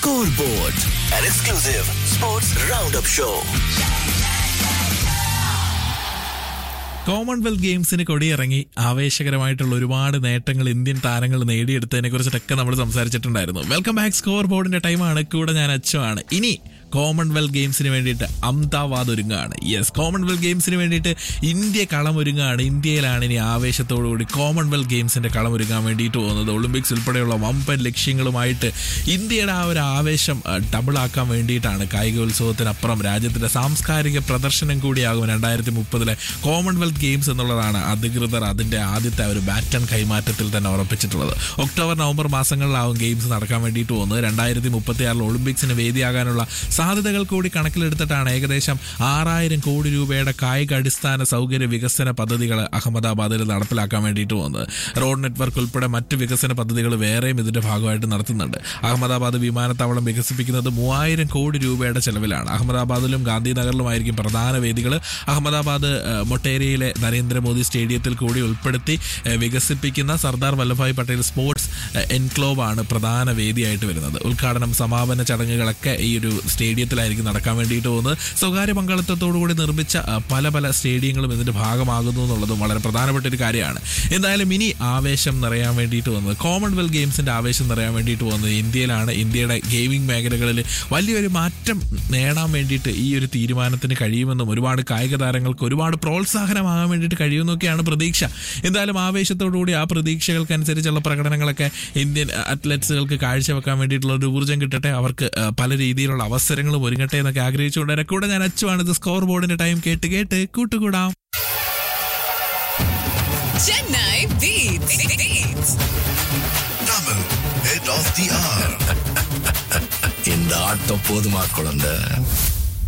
Scoreboard, an exclusive sports roundup show. Commonwealth ഗെയിംസിന് കൊടിയിറങ്ങി ആവേശകരമായിട്ടുള്ള ഒരുപാട് നേട്ടങ്ങൾ ഇന്ത്യൻ താരങ്ങൾ നേടിയെടുത്തതിനെ കുറിച്ചിട്ടൊക്കെ നമ്മൾ സംസാരിച്ചിട്ടുണ്ടായിരുന്നു വെൽക്കം ബാക്ക് സ്കോർ ബോർഡിന്റെ ടൈമാണ് കൂടെ ഞാൻ അച്ചുവാണ് ഇനി കോമൺവെൽത്ത് ഗെയിംസിന് വേണ്ടിയിട്ട് അഹമ്മദാബാദ് ഒരുങ്ങുകയാണ് യെസ് കോമൺവെൽത്ത് ഗെയിംസിന് വേണ്ടിയിട്ട് ഇന്ത്യ കളമൊരുങ്ങുകയാണ് ഇന്ത്യയിലാണ് ഇനി ആവേശത്തോടുകൂടി കോമൺവെൽത്ത് ഗെയിംസിന്റെ കളമൊരുങ്ങാൻ വേണ്ടിയിട്ട് പോകുന്നത് ഒളിമ്പിക്സ് ഉൾപ്പെടെയുള്ള വമ്പൻ ലക്ഷ്യങ്ങളുമായിട്ട് ഇന്ത്യയുടെ ആ ഒരു ആവേശം ഡബിൾ ആക്കാൻ വേണ്ടിയിട്ടാണ് കായികോത്സവത്തിനപ്പുറം രാജ്യത്തിന്റെ സാംസ്കാരിക പ്രദർശനം കൂടിയാകും രണ്ടായിരത്തി മുപ്പതിലെ കോമൺവെൽത്ത് ഗെയിംസ് എന്നുള്ളതാണ് അധികൃതർ അതിന്റെ ആദ്യത്തെ ആ ഒരു ബാറ്റൺ കൈമാറ്റത്തിൽ തന്നെ ഉറപ്പിച്ചിട്ടുള്ളത് ഒക്ടോബർ നവംബർ മാസങ്ങളിലാവും ഗെയിംസ് നടക്കാൻ വേണ്ടിയിട്ട് പോകുന്നത് രണ്ടായിരത്തി മുപ്പത്തി ആറിൽ ഒളിമ്പിക്സിന് വേദിയാകാനുള്ള സാധ്യതകൾ കൂടി കണക്കിലെടുത്തിട്ടാണ് ഏകദേശം ആറായിരം കോടി രൂപയുടെ കായിക അടിസ്ഥാന സൗകര്യ വികസന പദ്ധതികൾ അഹമ്മദാബാദിൽ നടപ്പിലാക്കാൻ വേണ്ടിയിട്ട് പോകുന്നത് റോഡ് നെറ്റ്വർക്ക് ഉൾപ്പെടെ മറ്റ് വികസന പദ്ധതികൾ വേറെയും ഇതിന്റെ ഭാഗമായിട്ട് നടത്തുന്നുണ്ട് അഹമ്മദാബാദ് വിമാനത്താവളം വികസിപ്പിക്കുന്നത് മൂവായിരം കോടി രൂപയുടെ ചെലവിലാണ് അഹമ്മദാബാദിലും ഗാന്ധിനഗറിലുമായിരിക്കും പ്രധാന വേദികൾ അഹമ്മദാബാദ് ഏഹ്, മൊട്ടേരിയയിലെ നരേന്ദ്രമോദി സ്റ്റേഡിയത്തിൽ കൂടി ഉൾപ്പെടുത്തി ഏഹ്, വികസിപ്പിക്കുന്ന Sardar Vallabhbhai Patel sports uh, enclave ആണ് പ്രധാന വേദിയായിട്ട് വരുന്നത് ഉദ്ഘാടനം സമാപന ചടങ്ങുകളൊക്കെ ഈ ഒരു സ്റ്റേഡിയത്തിലായിരിക്കും നടക്കാൻ വേണ്ടിയിട്ട് പോകുന്നത് സ്വകാര്യ പങ്കാളിത്തത്തോടുകൂടി നിർമ്മിച്ച ആ, പല പല സ്റ്റേഡിയങ്ങളും ഇതിന്റെ ഭാഗമാകുന്നു എന്നുള്ളതും വളരെ പ്രധാനപ്പെട്ട ഒരു കാര്യമാണ് എന്തായാലും ഇനി ആവേശം നിറയാൻ വേണ്ടിയിട്ട് വന്നത് കോമൺവെൽത്ത് ഗെയിംസിന്റെ ആവേശം നിറയാൻ വേണ്ടിയിട്ട് പോകുന്നത് ഇന്ത്യയിലാണ് ഇന്ത്യയുടെ ഗെയിമിംഗ് മേഖലകളിൽ വലിയൊരു മാറ്റം നേടാൻ വേണ്ടിയിട്ട് ഈ ഒരു തീരുമാനത്തിന് കഴിയുമെന്നും ഒരുപാട് കായിക താരങ്ങൾക്ക് ഒരുപാട് പ്രോത്സാഹനമാകാൻ വേണ്ടിയിട്ട് കഴിയുമെന്നൊക്കെയാണ് പ്രതീക്ഷ എന്തായാലും ആവേശത്തോടുകൂടി ആ പ്രതീക്ഷകൾക്കനുസരിച്ചുള്ള പ്രകടനങ്ങളൊക്കെ ഇന്ത്യൻ അത്ലറ്റ്സുകൾക്ക് കാഴ്ചവെക്കാൻ വേണ്ടിയിട്ടുള്ള ഒരു ഊർജ്ജം കിട്ടട്ടെ അവർക്ക് ആ, പല രീതിയിലുള്ള അവസരങ്ങളും ഒരുങ്ങട്ടെ എന്നൊക്കെ ആഗ്രഹിച്ചുകൊണ്ട് എന്നെ കൂടെ ഞാൻ അച്ചുവാണ് ഇത് സ്കോർ ബോർഡിന്റെ ടൈം കേട്ട് കേട്ട് കൂട്ടുകൂടാം Chennai Beats. Beats. Double head of the hour. இந்த ஆட்டம் போதுமா குழந்தை